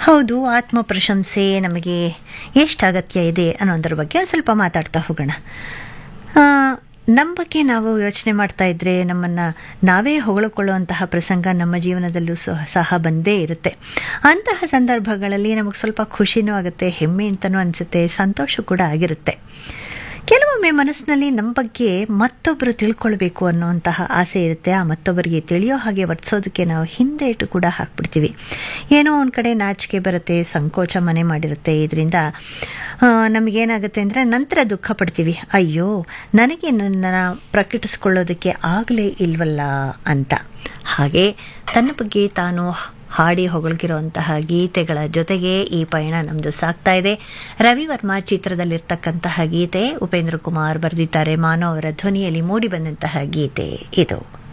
ಹೌದು ಆತ್ಮ ಪ್ರಶಂಸೆ ನಮಗೆ ಎಷ್ಟು ಅಗತ್ಯ ಇದೆ ಅನ್ನೋದ್ರ ಬಗ್ಗೆ ಸ್ವಲ್ಪ ಮಾತಾಡ್ತಾ ಹೋಗೋಣ ಆ, ನಮ್ಮ ಬಗ್ಗೆ ನಾವು ಯೋಚನೆ ಮಾಡ್ತಾ ಇದ್ರೆ ನಮ್ಮನ್ನು ನಾವೇ ಹೊಗಳಿಕೊಳ್ಳುವಂತಹ ಪ್ರಸಂಗ ನಮ್ಮ ಜೀವನದಲ್ಲೂ ಸಹ ಸಹ ಬಂದೇ ಇರುತ್ತೆ ಅಂತಹ ಸಂದರ್ಭಗಳಲ್ಲಿ ನಮಗೆ ಸ್ವಲ್ಪ ಖುಷಿನೂ ಆಗುತ್ತೆ ಹೆಮ್ಮೆ ಅಂತಲೂ ಅನಿಸುತ್ತೆ ಸಂತೋಷ ಕೂಡ ಆಗಿರುತ್ತೆ ಕೆಲವೊಮ್ಮೆ ಮನಸ್ಸಿನಲ್ಲಿ ನಮ್ಮ ಬಗ್ಗೆ ಮತ್ತೊಬ್ಬರು ತಿಳ್ಕೊಳ್ಬೇಕು ಅನ್ನುವಂತಹ ಆಸೆ ಇರುತ್ತೆ ಆ ಮತ್ತೊಬ್ಬರಿಗೆ ತಿಳಿಯೋ ಹಾಗೆ ವರ್ತಿಸೋದಕ್ಕೆ ನಾವು ಹಿಂದೆ ಇಟ್ಟು ಕೂಡ ಹಾಕ್ಬಿಡ್ತೀವಿ ಏನೋ ಒಂದು ಕಡೆ ನಾಚಿಕೆ ಬರುತ್ತೆ ಸಂಕೋಚ ಮನೆ ಮಾಡಿರುತ್ತೆ ಇದರಿಂದ ನಮಗೇನಾಗುತ್ತೆ ಅಂದರೆ ನಂತರ ದುಃಖ ಪಡ್ತೀವಿ ಅಯ್ಯೋ ನನಗೆ ನನ್ನನ್ನು ಪ್ರಕಟಿಸ್ಕೊಳ್ಳೋದಕ್ಕೆ ಆಗಲೇ ಇಲ್ವಲ್ಲ ಅಂತ ಹಾಗೆ ತನ್ನ ಬಗ್ಗೆ ತಾನು ಹಾಡಿ ಹೊಗಳಿರುವಂತಹ ಗೀತೆಗಳ ಜೊತೆಗೆ ಈ ಪಯಣ ನಮ್ಮದು ಸಾಗ್ತಾ ಇದೆ ರವಿವರ್ಮ ಚಿತ್ರದಲ್ಲಿರ್ತಕ್ಕಂತಹ ಗೀತೆ ಉಪೇಂದ್ರ ಕುಮಾರ್ ಬರೆದಿದ್ದಾರೆ ಮಾನವ್ ಅವರ ಧ್ವನಿಯಲ್ಲಿ ಮೂಡಿ ಬಂದಂತಹ ಗೀತೆ ಇದು